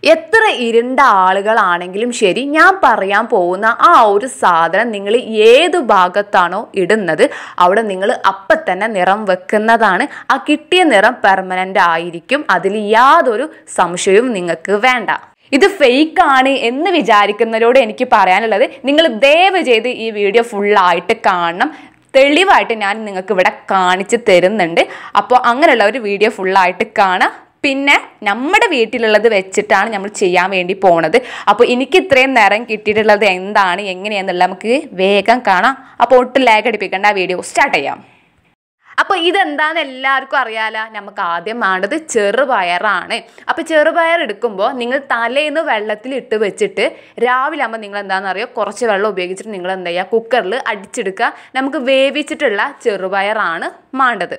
എത്ര ഇരുണ്ട ആളുകളാണെങ്കിലും ശരി ഞാൻ പറയാൻ പോകുന്ന ആ ഒരു സാധനം നിങ്ങൾ ഏത് ഭാഗത്താണോ ഇടുന്നത് അവിടെ നിങ്ങൾ അപ്പം തന്നെ നിറം വെക്കുന്നതാണ് ആ കിട്ടിയ നിറം പെർമനൻ്റ് ആയിരിക്കും അതിൽ യാതൊരു സംശയവും നിങ്ങൾക്ക് വേണ്ട ഇത് ഫേക്ക് ആണ് എന്ന് വിചാരിക്കുന്നവരോട് എനിക്ക് പറയാനുള്ളത് നിങ്ങൾ ദയവ് ചെയ്ത് ഈ വീഡിയോ ഫുള്ളായിട്ട് കാണണം തെളിവായിട്ട് ഞാൻ നിങ്ങൾക്ക് ഇവിടെ കാണിച്ച് തരുന്നുണ്ട് അപ്പോൾ അങ്ങനെയുള്ള ഒരു വീഡിയോ ഫുള്ളായിട്ട് കാണാം പിന്നെ നമ്മുടെ വീട്ടിലുള്ളത് വെച്ചിട്ടാണ് നമ്മൾ ചെയ്യാൻ വേണ്ടി പോണത് അപ്പോൾ എനിക്ക് ഇത്രയും നേരം കിട്ടിയിട്ടുള്ളത് എന്താണ് എങ്ങനെയാണെന്നുള്ളത് നമുക്ക് വേഗം കാണാം അപ്പോൾ ഒട്ടും ലാഗ് അടിപ്പിക്കേണ്ട ആ വീഡിയോ സ്റ്റാർട്ട് ചെയ്യാം അപ്പോൾ ഇതെന്താന്ന് എല്ലാവർക്കും അറിയാലോ നമുക്ക് ആദ്യം വേണ്ടത് ചെറുപയറാണ് അപ്പോൾ ചെറുപയർ എടുക്കുമ്പോൾ നിങ്ങൾ തലേന്ന് വെള്ളത്തിൽ ഇട്ട് വെച്ചിട്ട് രാവിലെ ആകുമ്പോൾ നിങ്ങൾ എന്താണെന്ന് അറിയോ കുറച്ച് വെള്ളം ഉപയോഗിച്ചിട്ട് നിങ്ങൾ എന്താ ചെയ്യുക കുക്കറിൽ അടിച്ചെടുക്കുക നമുക്ക് വേവിച്ചിട്ടുള്ള ചെറുപയറാണ് വേണ്ടത്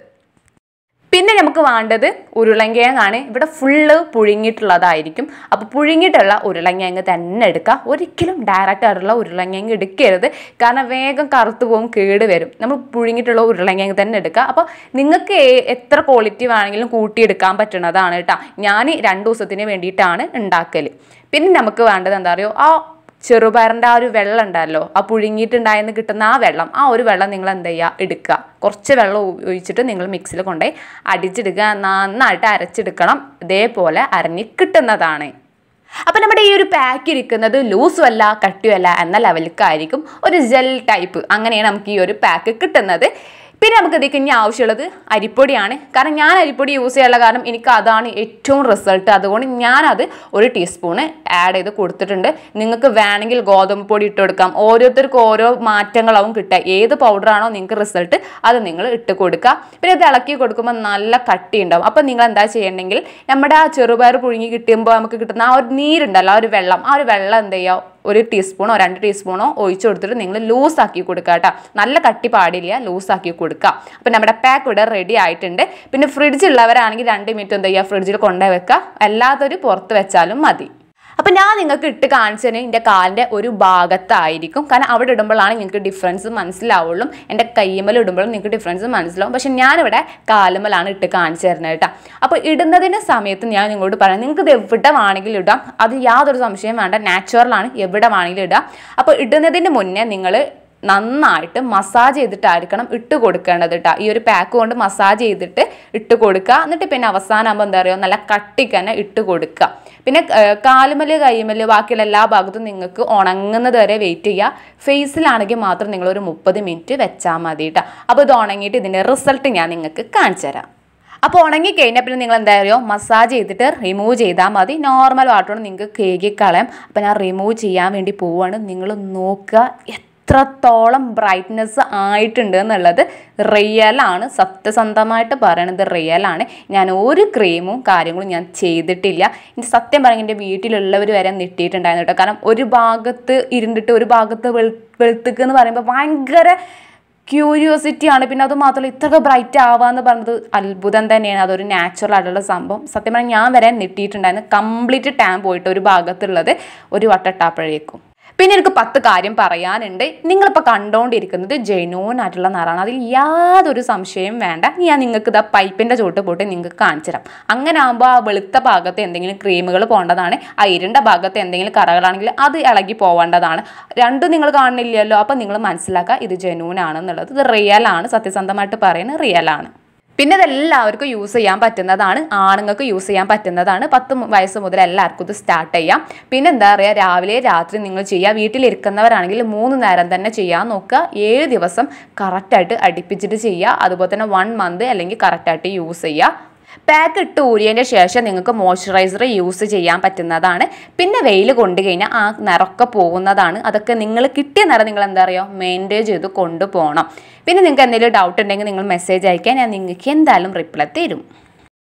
പിന്നെ നമുക്ക് വേണ്ടത് ഉരുളങ്കിഴങ്ങാണ് ഇവിടെ ഫുള്ള് പുഴുങ്ങിയിട്ടുള്ളതായിരിക്കും അപ്പോൾ പുഴുങ്ങിയിട്ടുള്ള ഉരുളങ്കിഴങ്ങ് തന്നെ എടുക്കുക ഒരിക്കലും ഡയറക്റ്റ് ആയിട്ടുള്ള ഉരുളങ്കിഴങ്ങ് എടുക്കരുത് കാരണം വേഗം കറുത്തു പോകും കേട് വരും നമ്മൾ പുഴുങ്ങിയിട്ടുള്ള ഉരുളങ്കിഴങ്ങ് തന്നെ എടുക്കുക അപ്പോൾ നിങ്ങൾക്ക് ഏ- എത്ര ക്വാളിറ്റി വേണമെങ്കിലും കൂട്ടിയെടുക്കാൻ പറ്റുന്നതാണ് കേട്ടോ ഞാൻ രണ്ട് ദിവസത്തിന് വേണ്ടിയിട്ടാണ് ഉണ്ടാക്കൽ പിന്നെ നമുക്ക് വേണ്ടത് എന്താ പറയുക ആ ചെറുപയറിൻ്റെ ആ ഒരു വെള്ളം ഉണ്ടല്ലോ ആ പുഴുങ്ങിയിട്ടുണ്ടായെന്ന് കിട്ടുന്ന ആ വെള്ളം ആ ഒരു വെള്ളം നിങ്ങൾ എന്ത് ചെയ്യുക എടുക്കുക കുറച്ച് വെള്ളം ഒ- ഒഴിച്ചിട്ട് നിങ്ങൾ മിക്സിയിൽ കൊണ്ടുപോയി അടിച്ചെടുക്കുക നന്നായിട്ട് അരച്ചെടുക്കണം ഇതേപോലെ അരഞ്ഞ് കിട്ടുന്നതാണ് അപ്പം നമ്മുടെ ഈ ഒരു പാക്ക് ഇരിക്കുന്നത് ലൂസും അല്ല കട്ടിയും അല്ല എന്ന ലെവലിലേക്കായിരിക്കും ഒരു ജെൽ ടൈപ്പ് അങ്ങനെയാണ് നമുക്ക് ഈ ഒരു പാക്ക് കിട്ടുന്നത് പിന്നെ നമുക്ക് ഇതിലേക്ക് ഇനി ആവശ്യമുള്ളത് അരിപ്പൊടിയാണ് കാരണം ഞാൻ അരിപ്പൊടി യൂസ് ചെയ്യാനുള്ള കാരണം എനിക്ക് അതാണ് ഏറ്റവും റിസൾട്ട് അതുകൊണ്ട് ഞാനത് ഒരു ടീസ്പൂണ് ആഡ് ചെയ്ത് കൊടുത്തിട്ടുണ്ട് നിങ്ങൾക്ക് വേണമെങ്കിൽ ഗോതമ്പ് പൊടി ഇട്ട് കൊടുക്കാം ഓരോരുത്തർക്കും ഓരോ മാറ്റങ്ങളാവും കിട്ടുക ഏത് പൗഡറാണോ നിങ്ങൾക്ക് റിസൾട്ട് അത് നിങ്ങൾ ഇട്ട് കൊടുക്കുക പിന്നെ ഇത് ഇളക്കി കൊടുക്കുമ്പോൾ നല്ല കട്ടി ഉണ്ടാവും അപ്പം നിങ്ങൾ എന്താ ചെയ്യണമെങ്കിൽ നമ്മുടെ ആ ചെറുപയർ പുഴുങ്ങി കിട്ടുമ്പോൾ നമുക്ക് കിട്ടുന്ന ആ ഒരു നീരുണ്ടല്ലോ ആ ഒരു വെള്ളം ആ ഒരു വെള്ളം എന്ത് ചെയ്യുക ഒരു ടീസ്പൂണോ രണ്ട് ടീസ്പൂണോ ഒഴിച്ചു കൊടുത്തിട്ട് നിങ്ങൾ ലൂസ് ആക്കി കൊടുക്കുക കേട്ടോ നല്ല കട്ടി പാടില്ല ലൂസ് ആക്കി കൊടുക്കുക അപ്പം നമ്മുടെ പാക്ക് ഇവിടെ റെഡി ആയിട്ടുണ്ട് പിന്നെ ഫ്രിഡ്ജ് ഉള്ളവരാണെങ്കിൽ രണ്ട് മിനിറ്റ് എന്താ ചെയ്യുക ഫ്രിഡ്ജിൽ കൊണ്ടുപോയി വെക്കുക അല്ലാത്തൊരു പുറത്ത് വെച്ചാലും മതി അപ്പം ഞാൻ നിങ്ങൾക്ക് ഇട്ട് കാണിച്ചു തന്നെ എൻ്റെ കാലിൻ്റെ ഒരു ഭാഗത്തായിരിക്കും കാരണം അവിടെ ഇടുമ്പോഴാണ് നിങ്ങൾക്ക് ഡിഫറൻസ് മനസ്സിലാവുള്ളൂ എൻ്റെ കയ്യുമ്മൽ ഇടുമ്പോഴും നിങ്ങൾക്ക് ഡിഫറൻസ് മനസ്സിലാവും പക്ഷെ ഞാനിവിടെ കാലുമ്മലാണ് ഇട്ട് കാണിച്ചു തരുന്നത് കേട്ടോ അപ്പോൾ ഇടുന്നതിൻ്റെ സമയത്ത് ഞാൻ നിങ്ങളോട് പറയാം നിങ്ങൾക്ക് ഇത് എവിടെ വേണമെങ്കിലും ഇടാം അത് യാതൊരു സംശയം വേണ്ട നാച്ചുറലാണ് എവിടെ വേണമെങ്കിലും ഇടാം അപ്പോൾ ഇടുന്നതിന് മുന്നേ നിങ്ങൾ നന്നായിട്ട് മസാജ് ചെയ്തിട്ടായിരിക്കണം ഇട്ട് കൊടുക്കേണ്ടത് കേട്ടോ ഈ ഒരു പാക്ക് കൊണ്ട് മസാജ് ചെയ്തിട്ട് ഇട്ട് കൊടുക്കുക എന്നിട്ട് പിന്നെ അവസാനമാകുമ്പോൾ എന്താ പറയുക നല്ല കട്ടിക്ക് തന്നെ ഇട്ട് കൊടുക്കുക പിന്നെ ഏർ, കാലുമല് കൈമല് ബാക്കിയുള്ള എല്ലാ ഭാഗത്തും നിങ്ങൾക്ക് ഉണങ്ങുന്നത് വരെ വെയിറ്റ് ചെയ്യുക ഫേസിലാണെങ്കിൽ മാത്രം നിങ്ങൾ ഒരു മുപ്പത് മിനിറ്റ് വെച്ചാൽ മതി കേട്ടോ അപ്പോൾ ഇത് ഉണങ്ങിയിട്ട് ഇതിൻ്റെ റിസൾട്ട് ഞാൻ നിങ്ങൾക്ക് കാണിച്ചു തരാം അപ്പോൾ ഉണങ്ങി കഴിഞ്ഞാൽ പിന്നെ നിങ്ങൾ എന്താ പറയുക മസാജ് ചെയ്തിട്ട് റിമൂവ് ചെയ്താൽ മതി നോർമൽ വാട്ടർ കൊണ്ട് നിങ്ങൾക്ക് കേകി കളയാം അപ്പോൾ ഞാൻ റിമൂവ് ചെയ്യാൻ വേണ്ടി പോവുകയാണ് നിങ്ങൾ നോക്കുക എത്രത്തോളം ബ്രൈറ്റ്നെസ് ആയിട്ടുണ്ട് എന്നുള്ളത് റിയലാണ് സത്യസന്ധമായിട്ട് പറയണത് റിയലാണ് ഞാൻ ഒരു ക്രീമും കാര്യങ്ങളും ഞാൻ ചെയ്തിട്ടില്ല ഇനി സത്യം പറഞ്ഞാൽ എൻ്റെ വീട്ടിലുള്ളവർ വരെ നെട്ടിയിട്ടുണ്ടായിരുന്നു കേട്ടോ കാരണം ഒരു ഭാഗത്ത് ഇരുണ്ടിട്ട് ഒരു ഭാഗത്ത് വെളു വെളുത്തുക്ക് എന്ന് പറയുമ്പോൾ ഭയങ്കര ക്യൂരിയോസിറ്റി ആണ് പിന്നെ അത് മാത്രമല്ല ഇത്രയൊക്കെ ബ്രൈറ്റ് ആവാന്ന് പറഞ്ഞത് അത്ഭുതം തന്നെയാണ് അതൊരു നാച്ചുറൽ ആയിട്ടുള്ള സംഭവം സത്യം പറഞ്ഞാൽ ഞാൻ വരെ നെട്ടിയിട്ടുണ്ടായിരുന്നു കംപ്ലീറ്റ് ടാൻ പോയിട്ട് ഒരു ഭാഗത്തുള്ളത് ഒരു വട്ടട്ടാപ്പഴേക്കും പിന്നെ എനിക്ക് പത്ത് കാര്യം പറയാനുണ്ട് നിങ്ങളിപ്പോൾ കണ്ടുകൊണ്ടിരിക്കുന്നത് ജെനൂൻ ആയിട്ടുള്ള നിറമാണ് അതിൽ യാതൊരു സംശയം വേണ്ട ഞാൻ നിങ്ങൾക്ക് ഇതാ പൈപ്പിൻ്റെ ചോട്ട് പോയിട്ട് നിങ്ങൾക്ക് കാണിച്ചു തരാം അങ്ങനെ ആകുമ്പോൾ ആ വെളുത്ത ഭാഗത്ത് എന്തെങ്കിലും ക്രീമുകൾ പോകേണ്ടതാണ് ആ ഇരുണ്ട ഭാഗത്ത് എന്തെങ്കിലും കറകളാണെങ്കിൽ അത് ഇളകി പോവേണ്ടതാണ് രണ്ടും നിങ്ങൾ കാണുന്നില്ലല്ലോ അപ്പോൾ നിങ്ങൾ മനസ്സിലാക്കുക ഇത് ജെനൂൻ ആണെന്നുള്ളത് ഇത് റിയൽ ആണ് സത്യസന്ധമായിട്ട് പറയുന്നത് റിയൽ ആണ് പിന്നെ ഇതെല്ലാവർക്കും യൂസ് ചെയ്യാൻ പറ്റുന്നതാണ് ആണുങ്ങൾക്ക് യൂസ് ചെയ്യാൻ പറ്റുന്നതാണ് പത്ത് മു- വയസ്സ് മുതൽ എല്ലാവർക്കും ഇത് സ്റ്റാർട്ട് ചെയ്യാം പിന്നെ എന്താ പറയുക രാവിലെ രാത്രി നിങ്ങൾ ചെയ്യുക വീട്ടിലിരിക്കുന്നവരാണെങ്കിൽ മൂന്ന് നേരം തന്നെ ചെയ്യാൻ നോക്കുക ഏഴ് ദിവസം കറക്റ്റായിട്ട് അടുപ്പിച്ചിട്ട് ചെയ്യുക അതുപോലെ തന്നെ വൺ മന്ത് അല്ലെങ്കിൽ കറക്റ്റായിട്ട് യൂസ് ചെയ്യുക പാക്ക് ഇട്ട് ഊരിയതിൻ്റെ ശേഷം നിങ്ങൾക്ക് മോയ്സ്ചറൈസർ യൂസ് ചെയ്യാൻ പറ്റുന്നതാണ് പിന്നെ വെയിൽ കൊണ്ടു കഴിഞ്ഞാൽ ആ നിറമൊക്കെ പോകുന്നതാണ് അതൊക്കെ നിങ്ങൾ കിട്ടിയ നിറം നിങ്ങൾ എന്താ പറയുക മെയിൻറ്റെയിൻ ചെയ്ത് കൊണ്ടുപോകണം പിന്നെ നിങ്ങൾക്ക് എന്തെങ്കിലും ഡൗട്ട് ഉണ്ടെങ്കിൽ നിങ്ങൾ മെസ്സേജ് അയക്കാൻ ഞാൻ നിങ്ങൾക്ക് എന്തായാലും റിപ്ലൈ തരും